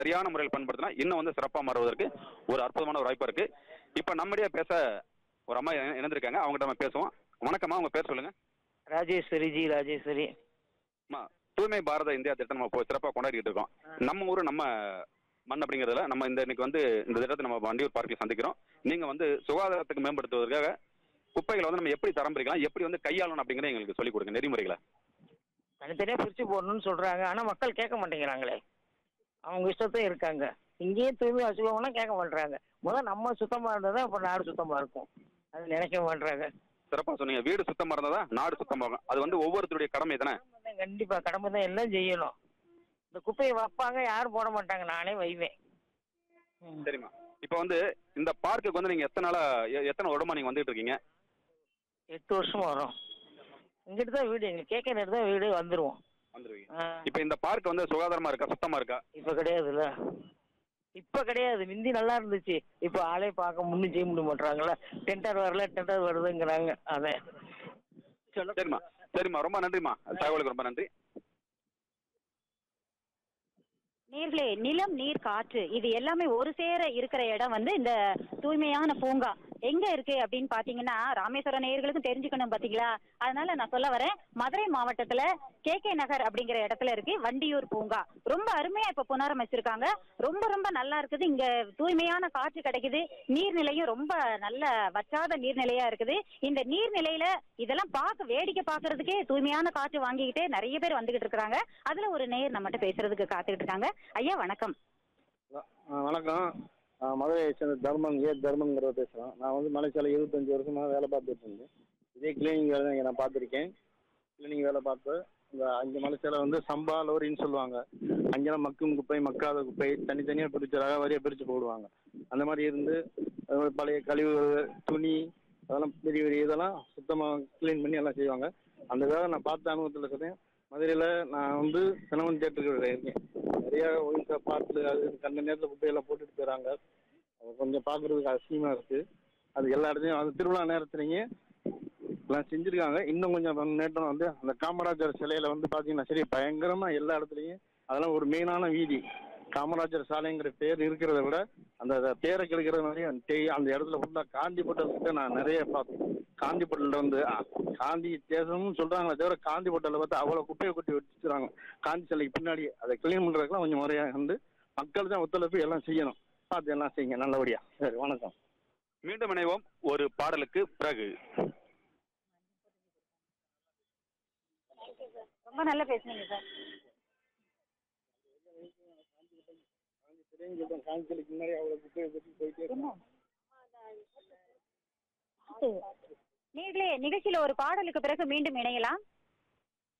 சரியான முறையில் பயன்படுத்தினா இன்னும் வந்து சிறப்பாக மாறுவதற்கு ஒரு அற்புதமான ஒரு வாய்ப்பு இருக்கு இப்போ நம்மிடையே பேச ஒரு அம்மா இணை- இணைந்திருக்காங்க அவங்ககிட்ட நம்ம பேசுவோம் வணக்கம்மா உங்க பேர் சொல்லுங்க ராஜேஸ்வரி ஜி ராஜேஸ்வரி அம்மா தூய்மை பாரத இந்தியா திட்டம் நம்ம இப்போ சிறப்பாக கொண்டாடிட்டு இருக்கோம் நம்ம ஊர் நம்ம மண் அப்படிங்கிறதுல நம்ம இந்த இன்னைக்கு வந்து இந்த திட்டத்தை நம்ம வண்டியூர் பார்க்கில் சந்திக்கிறோம் நீங்க வந்து சுகாதாரத்துக்கு மேம்படுத்துவதற்காக குப்பைகளை வந்து நம்ம எப்படி தரம் பிரிக்கலாம் எப்படி வந்து கையாளணும் அப்படிங்கிறத எங்களுக்கு சொல்லிக் கொடுங்க நெறிமுறைகளை தனித்தனியா பிரிச்சு போடணும்னு சொல்றாங்க ஆனா மக்கள் கேட்க மாட்டேங்கிறாங்களே அவங்க இஷ்டத்தையும் இருக்காங்க இங்கேயே தூய்மை வச்சுக்கோங்கன்னா கேட்க மாட்டாங்க முதல்ல நம்ம சுத்தமா இருந்தா தான் இப்போ நாடு சுத்தமா இருக்கும் அது நினைக்க மாட்டாங்க சிறப்பாக சொன்னீங்க வீடு சுத்தமாக இருந்தால் தான் நாடு சுத்தமாகும் அது வந்து ஒவ்வொருத்தருடைய கடமை தானே கண்டிப்பா கடமை தான் எல்லாம் செய்யணும் இந்த குப்பையை வைப்பாங்க யாரும் போட மாட்டாங்க நானே வைவேன் ம். சரிம்மா இப்போ வந்து இந்த பார்க்குக்கு வந்து நீங்க எத்தனை நாளா எ- எத்தனை வருடமா நீங்க வந்துட்டு இருக்கீங்க எட்டு வருஷம் வரும் இங்கிட்டு தான் வீடு எங்களுக்கு கேட்க தான் வீடு வந்துருவோம் வந்துருவீங்க ஆ, இப்போ இந்த பார்க் வந்து சுகாதாரமா இருக்கா சுத்தமா இருக்கா இப்ப கிடையாதுல்ல இப்ப கிடையாது முந்தி நல்லா இருந்துச்சு இப்ப ஆளே பார்க்க முன்னும் செய்ய முடிய மாட்டாங்களா டெண்டர் வரல டெண்டர் வருதுங்கிறாங்க அதான் சொல்ல சரிம்மா சரிம்மா ரொம்ப நன்றிம்மா தகவலுக்கு ரொம்ப நன்றி நேர்களே நிலம் நீர் காற்று இது எல்லாமே ஒரு சேர இருக்கிற இடம் வந்து இந்த தூய்மையான பூங்கா எங்க இருக்கு அப்படின்னு பாத்தீங்கன்னா ராமேஸ்வரம் நேயர்களுக்கும் தெரிஞ்சுக்கணும் பாத்தீங்களா அதனால நான் சொல்ல வரேன் மதுரை மாவட்டத்துல கே கே நகர் அப்படிங்கிற இடத்துல இருக்கு வண்டியூர் பூங்கா ரொம்ப அருமையா இப்ப புனரமைச்சிருக்காங்க ரொம்ப ரொம்ப நல்லா இருக்குது இங்க தூய்மையான காற்று கிடைக்குது நீர்நிலையும் ரொம்ப நல்ல வற்றாத நீர்நிலையா இருக்குது இந்த நீர்நிலையில இதெல்லாம் பார்க்க வேடிக்கை பார்க்கறதுக்கே தூய்மையான காற்று வாங்கிக்கிட்டே நிறைய பேர் வந்துகிட்டு இருக்காங்க அதுல ஒரு நேயர் நம்மகிட்ட பேசுறதுக்கு காத்துக்கிட்டு இருக்காங்க ஐயா வணக்கம் ஆ, வணக்கம் ஆ, மதுரையை சேர்ந்த தர்மன் ஏ தர்மன்கிறத பேசுகிறேன் நான் வந்து மலைச்சாலை இருபத்தஞ்சி வருஷமாக வேலை பார்த்துட்டு இருந்தேன் இதே கிளீனிங் வேலை தான் இங்கே நான் பார்த்துருக்கேன் கிளீனிங் வேலை பார்த்து இந்த அங்கே மலைச்சாலை வந்து சம்பா லோரின்னு சொல்லுவாங்க அங்கெல்லாம் மக்கும் குப்பை மக்காத குப்பை தனித்தனியாக பிரித்து ரகவாரியாக பிரித்து போடுவாங்க அந்த மாதிரி இருந்து அது மாதிரி பழைய கழிவுகள் துணி அதெல்லாம் பெரிய பெரிய இதெல்லாம் சுத்தமாக க்ளீன் பண்ணி எல்லாம் செய்வாங்க அந்த வேலை நான் பார்த்த அனுபவத்தில் சொல்றேன் மதுரையில் நான் வந்து சினவன் தேட்டருக்கு இருக்கேன் நிறைய ஒயின்ஸா பாட்டில் அது கண்ட நேரத்தில் குப்பையெல்லாம் போட்டுட்டு போயிடறாங்க அது கொஞ்சம் பார்க்குறதுக்கு அசிங்கமாக இருக்குது அது எல்லா இடத்துலையும் அது திருவிழா நேரத்துலைங்க எல்லாம் செஞ்சுருக்காங்க இன்னும் கொஞ்சம் நேட்டம் வந்து அந்த காமராஜர் சிலையில் வந்து பார்த்தீங்கன்னா சரி பயங்கரமாக எல்லா இடத்துலையும் அதெல்லாம் ஒரு மெயினான வீதி காமராஜர் சாலைங்கிற பேர் இருக்கிறத விட அந்த அந்த பேரை கெடுக்கிற மாதிரி அந்த டெய் அந்த இடத்துல ஃபுல்லாக காந்தி பொட்டல்கிட்ட நான் நிறைய பார்த்தேன் காந்தி பொட்டலில் வந்து அ, காந்தி தேசம்னு சொல்கிறாங்களே தவிர காந்தி பொட்டலில் பார்த்து அவ்வளோ குப்பையை கொட்டி வச்சுறாங்க காந்தி சிலைக்கு பின்னாடி அதை க்ளீன் பண்ணுறதுக்குலாம் கொஞ்சம் முறையாக வந்து மக்கள் தான் ஒத்துழைப்பு எல்லாம் செய்யணும் பார்த்து எல்லாம் செய்யுங்க நல்லபடியாக சரி வணக்கம் மீண்டும் இணைவோம் ஒரு பாடலுக்கு பிறகு ரொம்ப நல்லா பேசுனீங்க சார் காந்தி சிலைக்கு முன்னாடி அவ்வளோ குப்பையை கொட்டி போயிட்டே நேர்களே நிகழ்ச்சியில ஒரு பாடலுக்கு பிறகு மீண்டும் இணையலாம்